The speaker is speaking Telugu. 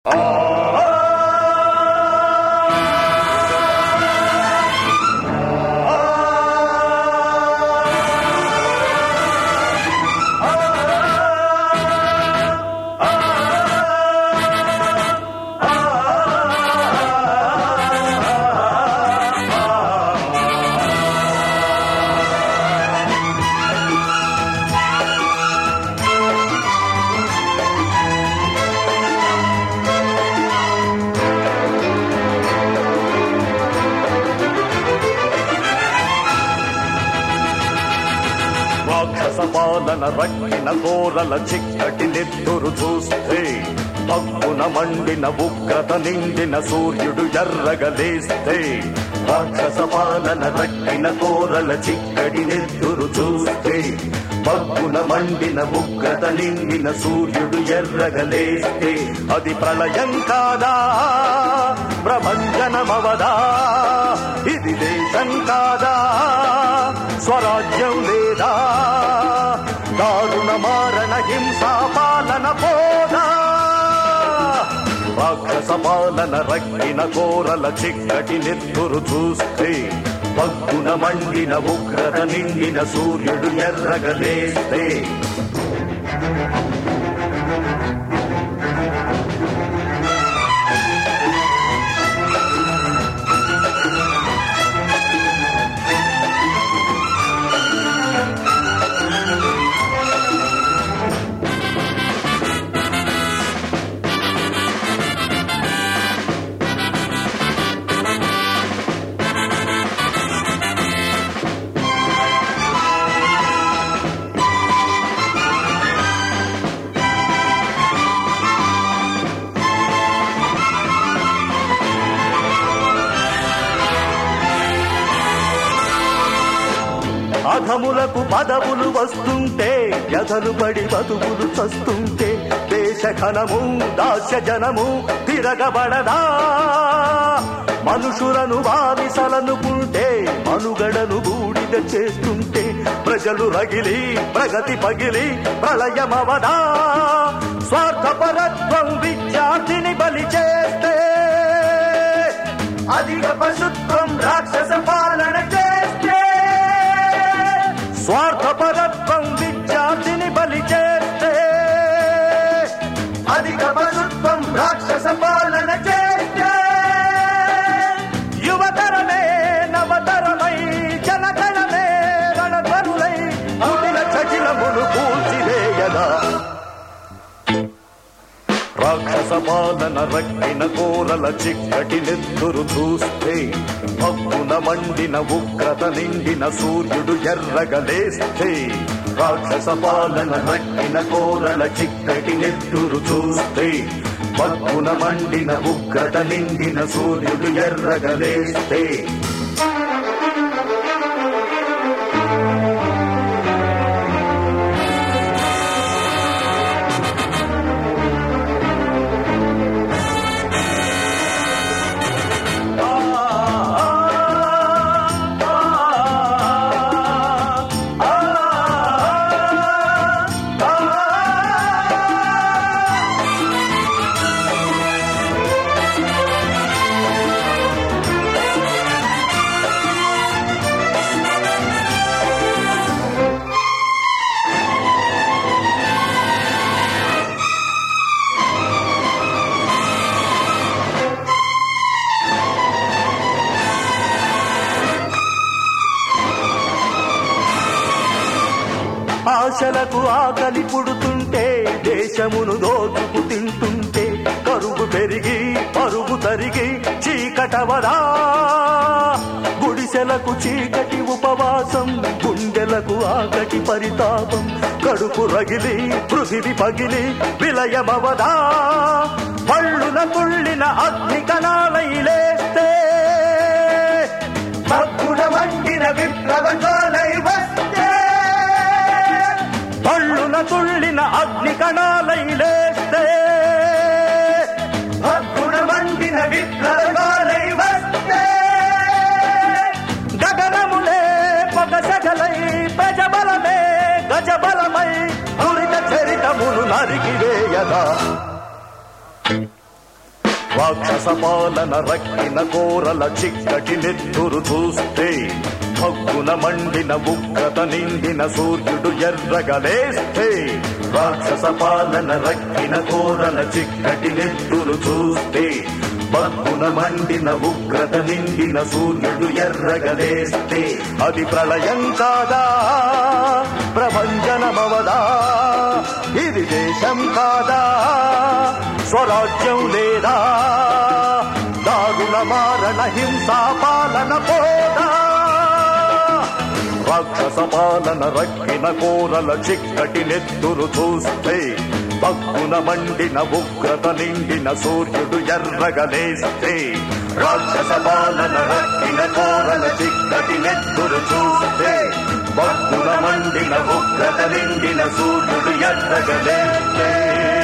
రాక్షస పాలన రక్కిన కోరల చిక్కటి నెత్తురు చూస్తే పక్కున మండిన ఉగ్రత నిండిన సూర్యుడు ఎర్రగలేస్తే రాక్షస పాలన రక్కిన కోరల చిక్కటి నెత్తురు చూస్తే పక్కున మండిన ఉగ్రత నిండిన సూర్యుడు ఎర్రగలేస్తే అది ప్రళయం కాదా ప్రభంజనమవదా ఇది దేశం కాదా స్వరాజ్యం లేదా దారుణ మారణ హింసా పాలన పోదా రాక్షస పాలన రక్కిన కోరల చిక్కటి నెత్తురు చూస్తే పగ్గున మండిన ఉగ్రత నిండిన సూర్యుడు ఎర్రగలేస్తే అధములకు పదవులు వస్తుంటే యథలు పడి బతుకులు చస్తుంటే దేశ ఘనము దాస్య జనము తిరగబడదా మనుషులను బానిసలనుకుంటే మనుగడను బూడిద చేస్తుంటే ప్రజలు రగిలి ప్రగతి పగిలి ప్రళయమవదా స్వార్థపరత్వం విద్యార్థిని బలి చేస్తే అధిక పశుత్వం రాక్షస పాలన చేస్తే స్వార్థపరత్వం విద్యార్థిని బలి చేస్తే అధిక పశుత్వం రాక్షస పాలన చేస్తే యువతరమే నవతరమై జనగణమే రణధరులై కుటిల చజిలమును కూల్చివేయదా రాక్షస పాలన రక్కిన కోరల చిక్కటి నెత్తురు చూస్తే హక్కున మండిన ఉగ్రత నిండిన సూర్యుడు ఎర్రగలేస్తే రాక్షస పాలన రక్కిన కోరల చిక్కటి నెత్తురు చూస్తే హక్కున మండిన ఉగ్రత నిండిన సూర్యుడు ఎర్రగలేస్తే ఆశలకు ఆకలి పుడుతుంటే దేశమును దోచుకు తింటుంటే కరువు పెరిగి పరుగు తరిగి చీకటవదా గుడిసెలకు చీకటి ఉపవాసం గుండెలకు ఆకటి పరితాపం కడుపు రగిలి పృథివి పగిలి విలయమవదా పళ్ళున తుళ్ళిన అగ్ని కణాలై లేస్తే తగ్గున మండిన విప్లవకాలై వస్తే పళ్ళున తుళ్ళిన అగ్ని కణాలై లేస్తే అగ్గుణ మండిన విప్లవకాలై వస్తే గగనములే పొగసగలై ప్రజబలమే గజబలమై దురిత చరితమును నరికివేయదా రాక్షస పాలన రక్కిన కోరల చిక్కటి నెత్తురు చూస్తే భగ్గున మండిన ఉగ్రత నిండిన సూర్యుడు ఎర్రగలేస్తే రాక్షస పాలన రక్కిన కోరల చిక్కటి నెత్తురు చూస్తే భగ్గున మండిన ఉగ్రత నిండిన సూర్యుడు ఎర్రగలేస్తే అది ప్రళయం కాదా ప్రభంజనమవదా ఇది దేశం కాదా స్వరాజ్యం లేదా దారుణ మారణ హింసా పాలన పోదా రాక్షస పాలన రక్కిన కోరల చిక్కటి నెత్తురు చూస్తే భగ్గున మండిన ఉగ్రత నిండిన సూర్యుడు ఎర్రగలేస్తే రాక్షస పాలన రక్కిన కోరల చిక్కటి నెత్తురు చూస్తే భగ్గున మండిన ఉగ్రత నిండిన సూర్యుడు ఎర్రగలేస్తే